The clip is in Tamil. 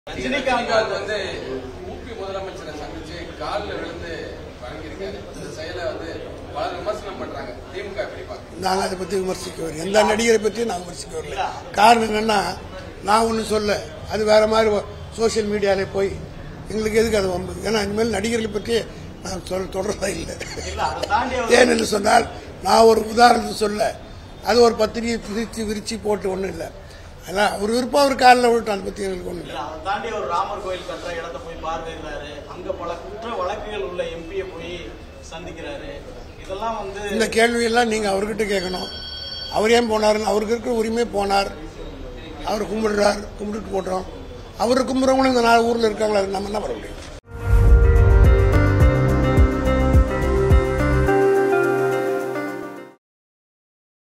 ரஜினிகாந்த் வந்து ஊபி முதலமைச்சரை சந்திச்சு காலில் விழுந்து வழங்கியிருக்காரு இந்த செயலை வந்து பலர் விமர்சனம் பண்றாங்க திமுக எப்படி பாக்குறீங்க நாங்கள் அதை பற்றி விமர்சிக்க வரல எந்த நடிகரை பற்றியும் நான் விமர்சிக்க வரல காரணம் என்னன்னா நான் ஒன்றும் சொல்ல அது வேற மாதிரி சோஷியல் மீடியாலே போய் எங்களுக்கு எதுக்கு அது வம்பு ஏன்னா இனிமேல் நடிகர்களை பற்றி நான் சொல் தொடர்றதா இல்லை ஏன் என்று சொன்னால் நான் ஒரு உதாரணத்தை சொல்ல அது ஒரு பத்திரிகை பிரித்து விரிச்சு போட்டு ஒன்றும் இல்லை அதனால் ஒரு விருப்பம் அவர் காலில் விட்டு அதை பற்றி எங்களுக்கு ஒன்றும் இல்லை இல்ல, அதை தாண்டி ஒரு ராமர் கோயில் கட்டுற இடத்த போய் பார்வையிடுறாரு அங்க பல குற்ற வழக்குகள் உள்ள எம்பியை போய் சந்திக்கிறாரு இதெல்லாம் வந்து இந்த கேள்வியெல்லாம் நீங்கள் அவர்கிட்ட கேட்கணும் அவர் ஏன் போனாருன்னு அவருக்கு இருக்கிற உரிமை போனார் அவர் கும்பிடுறார் கும்பிட்டுட்டு போட்டோம் அவர் கும்பிட்றவங்களும் இந்த நாலு ஊரில் இருக்காங்களா நம்ம என்ன பண்ண முடியும்